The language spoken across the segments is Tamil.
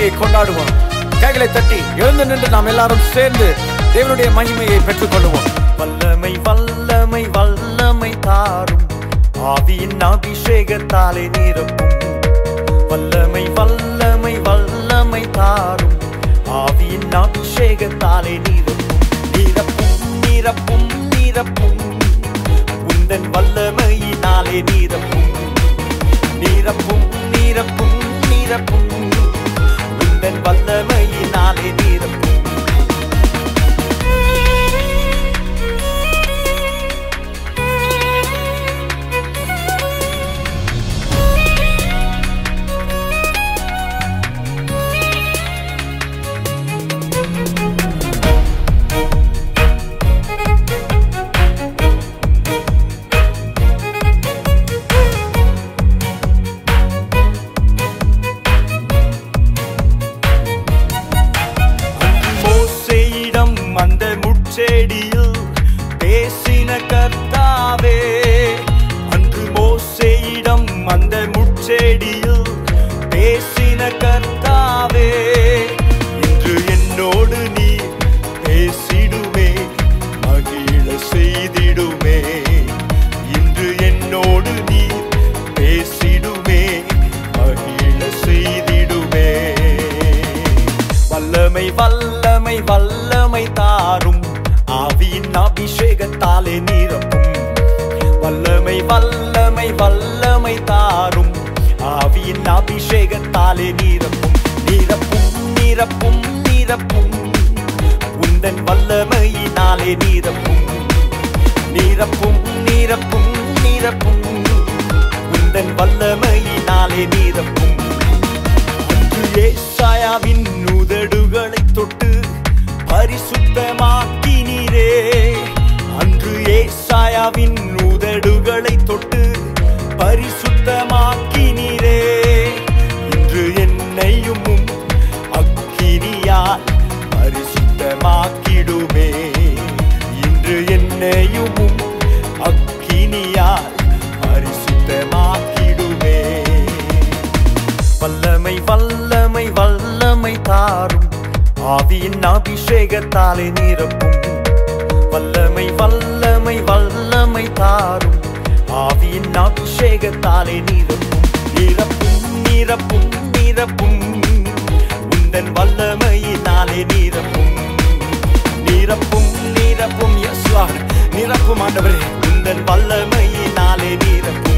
மகிமையை கொண்டாடுவோம் கைகளை தட்டி எழுந்து நின்று நாம் எல்லாரும் சேர்ந்து தேவனுடைய மகிமையை பெற்றுக்கொள்வோம் வல்லமை வல்லமை வல்லமை தாரும் ஆவியின் அபிஷேகத்தாலே நிரப்பும் வல்லமை வல்லமை வல்லமை தாரும் ஆவியின் அபிஷேகத்தாலே நிரப்பும் நிரப்பும் நிரப்பும் நிரப்பும் உந்தன் வல்லமையினாலே நிரப்பும் நிரப்பும் நிரப்பும் நிரப்பும் உந்தன் வல்லமையினாலே நிரப்பும் மோசேயிடம் அந்த முட்செடியில் பேசின கர்த்தாவே அன்று மோசேயிடம் அந்த முட்செடியில் பேசின கர்த்தாவே இன்று என்னோடு நீ பேசிடுமே மகிழ செய்திடுமே இன்று என்னோடு நீ பேசிடுமே மகிழ செய்திடுமே வல்லமை வல்லமை வல்லமை தாரும் ஆவியின் அபிஷேகத்தாலே நிரப்பும் வல்லமை வல்லமை வல்லமை தாரும் ஆவியின் அபிஷேகத்தாலே நிரப்பும் நிரப்பும் நிரப்பும் நிரப்பும் உந்தன் வல்லமையினாலே நிரப்பும் நிரப்பும் நிரப்பும் நிரப்பும் உந்தன் வல்லமையினாலே நிரப்பும் அன்று ஏசாயாவின் உதடுகளை தொட்டு பரிசுத்தமாக்கினீரே அன்று ஏசாயாவின் உதடுகளை தொட்டு பரிசுத்தமாக்கினீரே இன்று என்னையும் உம் அக்கினியால் பரிசுத்தமாக்கிடுமே இன்று என்னையும் உம் அக்கினியால் பரிசுத்தமாக்கிடுமே வல்லமை வல்லமை வல்லமை தாரும் ஆவியின் அபிஷேகத்தாலே நிரப்பும் வல்லமை வல்லமை வல்லமை தாரும் ஆவியின் அபிஷேகத்தாலே நிரப்பும் நிரப்பும் நிரப்பும் நிரப்பும் உந்தன் வல்லமையினாலே நிரப்பும் நிரப்பும் நிரப்பும் எஸ் நிரப்பும் ஆண்டவரே உந்தன் வல்லமையினாலே நிரப்பும்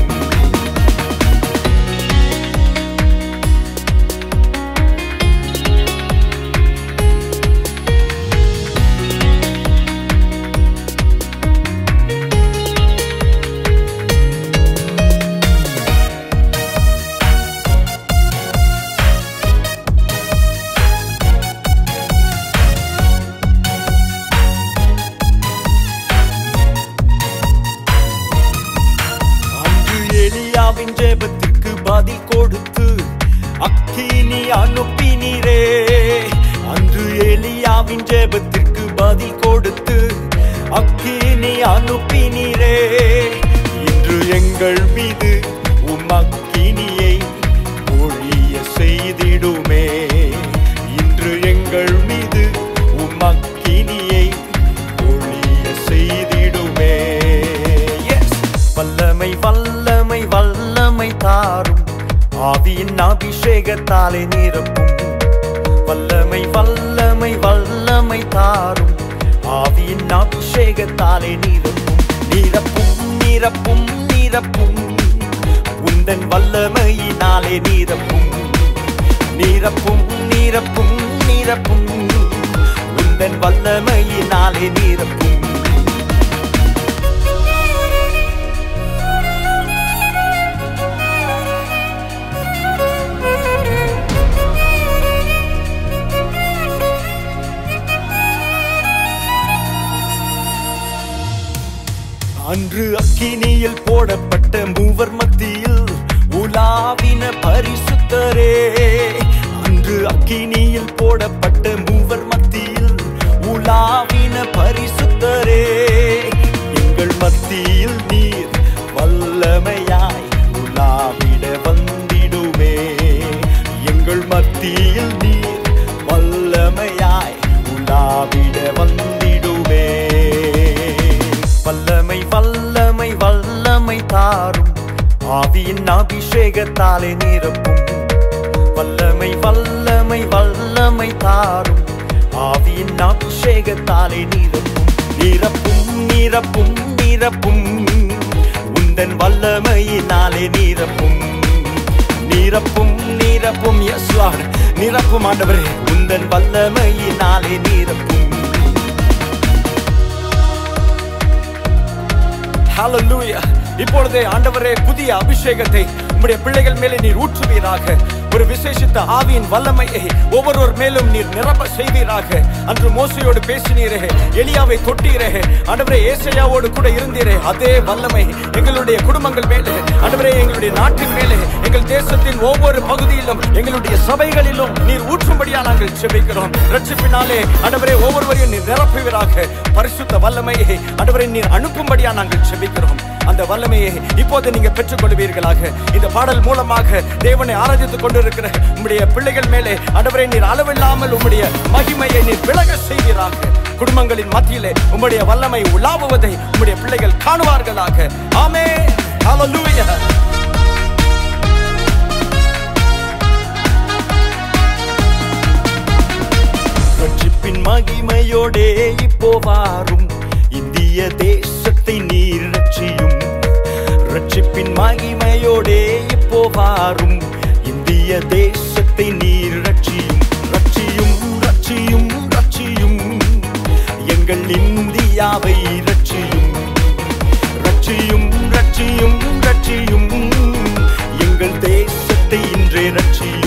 அன்று எலியாவின் ஜெபத்திற்கு பதில் கொடுத்து அக்கினி அனுப்பினீரே அன்று எலியாவின் ஜெபத்திற்கு பதில் கொடுத்து அக்கினி அனுப்பினீரே இன்று எங்கள் மீது உம் அக்கினியை ஒழிய செய்திடுமே இன்று எங்கள் மீது உம் அக்கினியை ஒழிய செய்திடுமே Yes. வல்லமை வல்லமை வல்லமை தாரும் ஆவியின் அபிஷேகத்தாலே நிரப்பும் வல்லமை வல்லமை வல்லமை தாரும் ஆவியின் அபிஷேகத்தாலே நிரப்பும் நிரப்பும் நிரப்பும் நிரப்பும் உந்தன் வல்லமையினாலே நிரப்பும் நிரப்பும் நிரப்பும் நிரப்பும் உந்தன் வல்லமையினாலே நிரப்பும் அன்று அக்கினியில் போடப்பட்ட மூவர் மத்தியில் உலாவின பரிசுத்தரே அன்று அக்கினியில் போடப்பட்ட மூவர் மத்தியில் உலாவின பரிசுத்தரே எங்கள் மத்தியில் நீர் வல்லமையாய் உலாவிட வந்திடுமே எங்கள் மத்தியில் நீர் ஆவியின் அபிஷேகத்தாலே நிரப்பும் வல்லமை வல்லமை வல்லமை தாரும் ஆவியின் அபிஷேகத்தாலே நிரப்பும் நிரப்பும் நிரப்பும் நிரப்பும் உந்தன் வல்லமையினாலே நிரப்பும் நிரப்பும் நிரப்பும் எஸ் லார்ட் நிரப்பும் ஆண்டவரே உந்தன் வல்லமையினாலே நிரப்பும் ஹalleluya இப்பொழுதே ஆண்டவரே புதிய அபிஷேகத்தை உம்முடைய பிள்ளைகள் மேலே நீர் ஊற்றுவீராக ஒரு விசேஷித்த ஆவியின் வல்லமையை ஒவ்வொருவர் மேலும் நீர் நிரப்ப செய்வீராக அன்று மோசையோடு பேசினீரே எலியாவை தொட்டீரே ஆண்டவரே ஏசையாவோடு கூட இருந்தீரே அதே வல்லமை எங்களுடைய குடும்பங்கள் மேலே ஆண்டவரே எங்களுடைய நாட்டின் மேலே எங்கள் தேசத்தின் ஒவ்வொரு பகுதியிலும் எங்களுடைய சபைகளிலும் நீர் ஊற்றும்படியா நாங்கள் செபிக்கிறோம் ரட்சிப்பினாலே ஆண்டவரே ஒவ்வொருவரையும் நீர் நிரப்புவீராக பரிசுத்த வல்லமையை ஆண்டவரை நீர் அனுப்பும்படியா நாங்கள் செபிக்கிறோம் அந்த வல்லமையை இப்போது நீங்க பெற்றுக் கொள்வீர்களாக இந்த பாடல் மூலமாக தேவனை ஆராதித்துக் கொண்டிருக்கிற உம்முடைய பிள்ளைகள் மேலே ஆண்டவரை நீர் அளவில்லாமல் உம்முடைய மகிமையை நீர் விலக செய்வீராக குடும்பங்களின் மத்தியிலே உம்முடைய வல்லமை உலாவுவதை உம்முடைய பிள்ளைகள் காணுவார்களாக ஆமே ஹalleluya ரட்சிப்பின் மகிமையோடே இப்போ வாரும் இந்திய தேசத்தை நீர் ரட்சியும் ரட்சிப்பின் மகிமையோடே இப்போ வாரும் இந்திய தேசத்தை நீர் ரட்சியும் ரட்சியும் ரட்சியும் ரட்சியும் எங்கள் இந்தியாவை ரட்சியும் ரட்சியும் ரட்சியும் ரட்சியும் எங்கள் தேசத்தை இன்றே ரட்சியும்